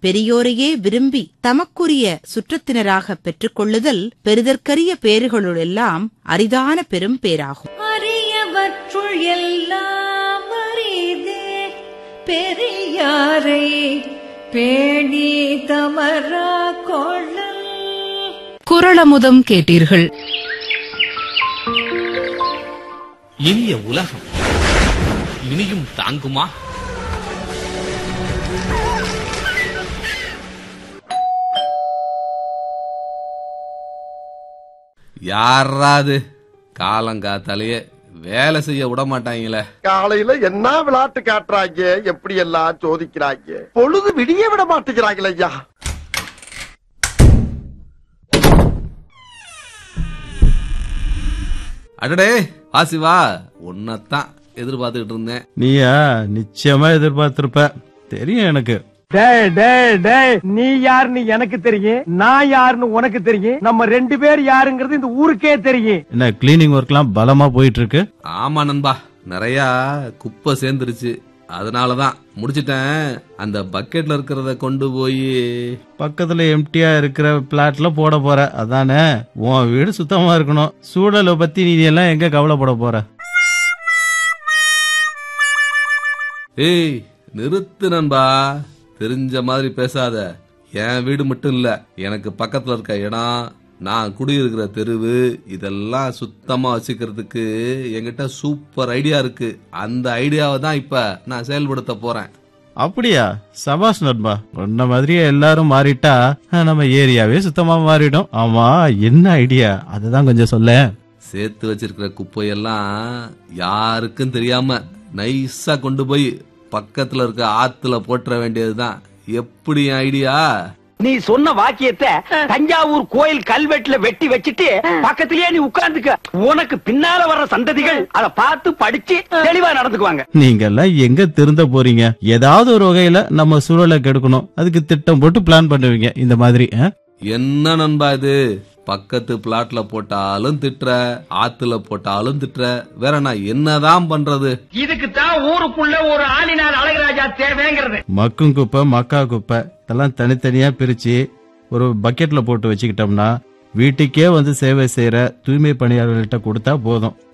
பெரியோரையே விரும்பி தமக்குரிய சுற்றத்தினராக பெற்றுக்கொள்ளுதல் பெறுதற்கரிய பேறுகளுளெல்லாம் அரிதான பெரும் பேராகும் அரியவற்றுள் எல்லாம் அரிதே பெரியாரை பேணி தமரா கொள்ளல் குரளமுதம் கேட்டீர்கள் இனிய உலகம் இனியும் தாங்குமா யாராது காலங்காத்தாலேயே வேலை செய்ய விட மாட்டாங்களே காலையில என்ன விளையாட்டு காட்டுறாங்க எப்படி எல்லாம் சோதிக்கிறாங்க பொழுது விடிய விட மாட்டேங்கிறாங்களே ஐயா அடடே வாசிவா உன்னத்தான் எதிர்பார்த்துக்கிட்டு இருந்தேன் நீயா நிச்சயமா எதிர்பார்த்திருப்ப தெரியும் எனக்கு டேய் டேய் டேய் நீ யாருன்னு எனக்கு தெரியும் நான் யாருன்னு உனக்கு தெரியும் நம்ம ரெண்டு பேர் யாருங்கிறது இந்த ஊருக்கே தெரியும் என்ன கிளீனிங் ஒர்க்லாம் பலமா போயிட்டு இருக்கு ஆமா நண்பா நிறைய குப்பை சேர்ந்துருச்சு அதனாலதான் முடிச்சிட்டேன் அந்த பக்கெட்ல இருக்கிறத கொண்டு போய் பக்கத்துல எம்டியா இருக்கிற பிளாட்ல போட போற அதானே உன் வீடு சுத்தமா இருக்கணும் சூழலை பத்தி நீ எல்லாம் எங்க கவலைப்பட போற ஏய் நிறுத்து நண்பா தெரிஞ்ச மாதிரி பேசாத என் வீடு மட்டும் இல்ல எனக்கு பக்கத்துல இருக்க இடம் நான் குடியிருக்கிற தெருவு இதெல்லாம் சுத்தமா வச்சுக்கிறதுக்கு என்கிட்ட சூப்பர் ஐடியா இருக்கு அந்த ஐடியாவை தான் இப்ப நான் செயல்படுத்த போறேன் அப்படியா சபாஷ் நண்பா உன்ன மாதிரியே எல்லாரும் மாறிட்டா அஹ், நம்ம ஏரியாவே சுத்தமா மாறிடும் ஆமா என்ன ஐடியா அதுதான் கொஞ்சம் சொல்ல சேர்த்து வச்சிருக்கிற குப்பையெல்லாம் யாருக்கும் தெரியாம நைஸா கொண்டு போய் பக்கத்துல இருக்க ஆத்துல போட்டுற வேண்டியதுதான் எப்படி என் ஐடியா நீ சொன்ன வாக்கியத்தை தஞ்சாவூர் கோயில் கல்வெட்டுல வெட்டி வச்சிட்டு பக்கத்திலேயே நீ உட்கார்ந்துக்க உனக்கு பின்னால வர்ற சந்ததிகள் அத பார்த்து படிச்சு தெளிவா நடந்துக்குவாங்க நீங்க எல்லாம் எங்க திருந்த போறீங்க ஏதாவது ஒரு வகையில நம்ம சூழலை கெடுக்கணும் அதுக்கு திட்டம் போட்டு பிளான் பண்ணுவீங்க இந்த மாதிரி அஹ்? என்ன நண்பா இது பக்கத்து பிளாட்ல போட்டாலும் திட்டுற ஆத்துல போட்டாலும் திட்டுற வேற நான் என்னதான் பண்றது இதுக்கு தான் ஊருக்குள்ள ஒரு ஆளினார் அழகராஜா தேவைங்கிறது மக்கும் குப்பை மக்கா குப்பை இதெல்லாம் தனித்தனியா பிரிச்சு ஒரு பக்கெட்ல போட்டு வச்சுக்கிட்டோம்னா வீட்டுக்கே வந்து சேவை செய்யற தூய்மை பணியாளர்கள்ட்ட கொடுத்தா போதும்